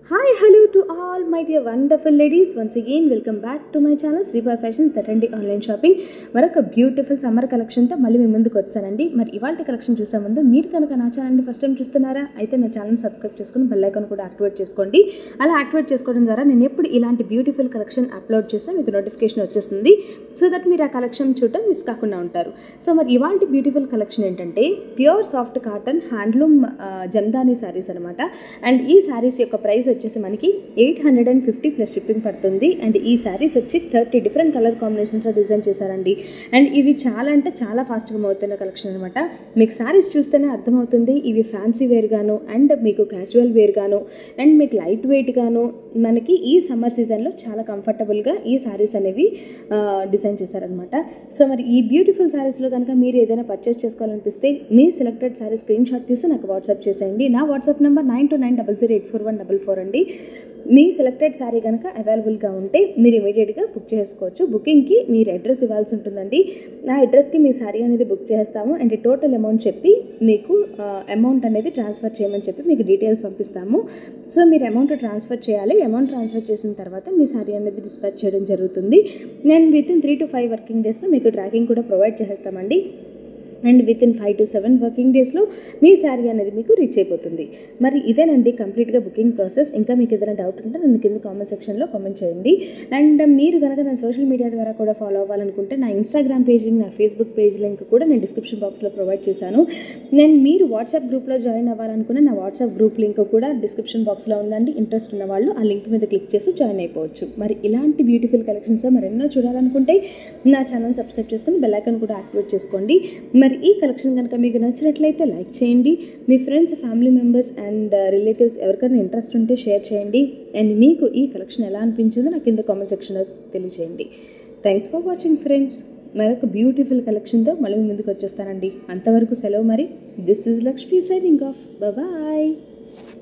hi hello to all my dear wonderful ladies once again welcome back to my channel Sreeba fashions that అండి online shopping మరొక beautiful summer కలెక్షన్తో మళ్ళీ మీ ముందుకు వచ్చానండి మరి ఇవాళ కలెక్షన్ చూసే ముందు మీరు కనుక నా ఛానల్ని ఫస్ట్ టైం చూస్తున్నారా అయితే నా ఛానల్ సబ్స్క్రైబ్ చేసుకుని బెల్ ఐకాన్ కూడా యాక్టివేట్ చేసుకోండి అలా యాక్టివేట్ చేసుకోవడం ద్వారా నేను ఎప్పుడు ఇలాంటి బ్యూటిఫుల్ కలెక్షన్ అప్లోడ్ చేసినా మీకు నోటిఫికేషన్ వచ్చేస్తుంది సో దట్ మీరు ఆ కలెక్షన్ చూడటం మిస్ కాకుండా ఉంటారు సో మరి ఇవాళ బ్యూటిఫుల్ కలెక్షన్ ఏంటంటే pure soft cotton handloom Jamdani saris అనమాట అండ్ ఈ శారీస్ యొక్క ప్రైస్ వచ్చేసి మనకి eight hundred and fifty plus shipping పడుతుంది అండ్ ఈ శారీస్ వచ్చి థర్టీ డిఫరెంట్ కలర్ కాంబినేషన్స్లో డిజైన్ చేశారండి అండ్ ఇవి చాలా అంటే చాలా ఫాస్ట్గా మోతున్న కలెక్షన్ అనమాట మీకు శారీస్ చూస్తేనే అర్థమవుతుంది ఇవి ఫ్యాన్సీ వేర్ గాను అండ్ మీకు క్యాజువల్ వేర్ గాను అండ్ మీకు లైట్ వెయిట్ గాను మనకి ఈ సమ్మర్ సీజన్లో చాలా కంఫర్టబుల్గా ఈ శారీస్ అనేవి డిజైన్ చేశారనమాట సో మరి ఈ బ్యూటిఫుల్ శారీస్లో కనుక మీరు ఏదైనా పర్చేస్ చేసుకోవాలనిపిస్తే మీ సెలెక్టెడ్ శారీ స్క్రీన్ షాట్ తీసి నాకు వాట్సాప్ చేసేయండి నా WhatsApp number nine two nine double zero eight four one double four అండి మీ సెలెక్టెడ్ శారీ కనుక అవైలబుల్గా ఉంటే మీరు ఇమీడియట్గా బుక్ చేసుకోవచ్చు బుకింగ్కి మీరు అడ్రస్ ఇవ్వాల్సి ఉంటుందండి నా అడ్రస్కి మీ శారీ అనేది బుక్ చేస్తాము అండ్ టోటల్ అమౌంట్ చెప్పి మీకు అమౌంట్ అనేది ట్రాన్స్ఫర్ చేయమని చెప్పి మీకు డీటెయిల్స్ పంపిస్తాము సో మీరు అమౌంట్ ట్రాన్స్ఫర్ చేయాలి అమౌంట్ ట్రాన్స్ఫర్ చేసిన తర్వాత మీ శారీ అనేది డిస్పాచ్ చేయడం జరుగుతుంది నేను within three to five working డేస్లో మీకు ట్రాకింగ్ కూడా ప్రొవైడ్ చేసేస్తామండి and within five to seven working డేస్లో మీ శారీ అనేది మీకు రీచ్ అయిపోతుంది మరి ఇదేనండి కంప్లీట్గా బుకింగ్ ప్రాసెస్ ఇంకా మీకు ఏదైనా డౌట్ ఉంటే నన్ను కింద కామెంట్ సెక్షన్లో కామెంట్ చేయండి అండ్ మీరు కనుక నా సోషల్ మీడియా ద్వారా కూడా ఫాలో అవ్వాలనుకుంటే నా ఇన్స్టాగ్రామ్ పేజ్ లింక్ నా ఫేస్బుక్ పేజ్ లింక్ కూడా నేను డిస్క్రిప్షన్ బాక్స్లో ప్రొవైడ్ చేశాను నేను మీరు వాట్సాప్ గ్రూప్లో జాయిన్ అవ్వాలనుకున్న నా వాట్సాప్ గ్రూప్ లింక్ కూడా డిస్క్రిప్షన్ బాక్స్లో ఉందండి ఇంట్రెస్ట్ ఉన్న వాళ్ళు ఆ లింక్ మీద క్లిక్ చేసి జాయిన్ అయిపోవచ్చు మరి ఇలాంటి బ్యూటిఫుల్ కలెక్షన్స్ మరెన్నో చూడాలనుకుంటే నా ఛానల్ సబ్స్క్రైబ్ చేసుకుని బెల్ ఐకాన్ కూడా యాక్టివేట్ చేసుకోండి మరి ఈ కలెక్షన్ కనుక మీకు నచ్చినట్లయితే లైక్ చేయండి మీ friends family members and relatives ఎవరికైనా ఇంట్రెస్ట్ ఉంటే షేర్ చేయండి అండ్ మీకు ఈ కలెక్షన్ ఎలా అనిపించిందో నాకు కింద కామెంట్ సెక్షన్లో తెలియజేయండి థ్యాంక్స్ ఫర్ వాచింగ్ ఫ్రెండ్స్ మరొక బ్యూటిఫుల్ కలెక్షన్తో మళ్ళీ మీ ముందుకు వచ్చేస్తానండి అంతవరకు సెలవు మరి this is Lakshmi signing off bye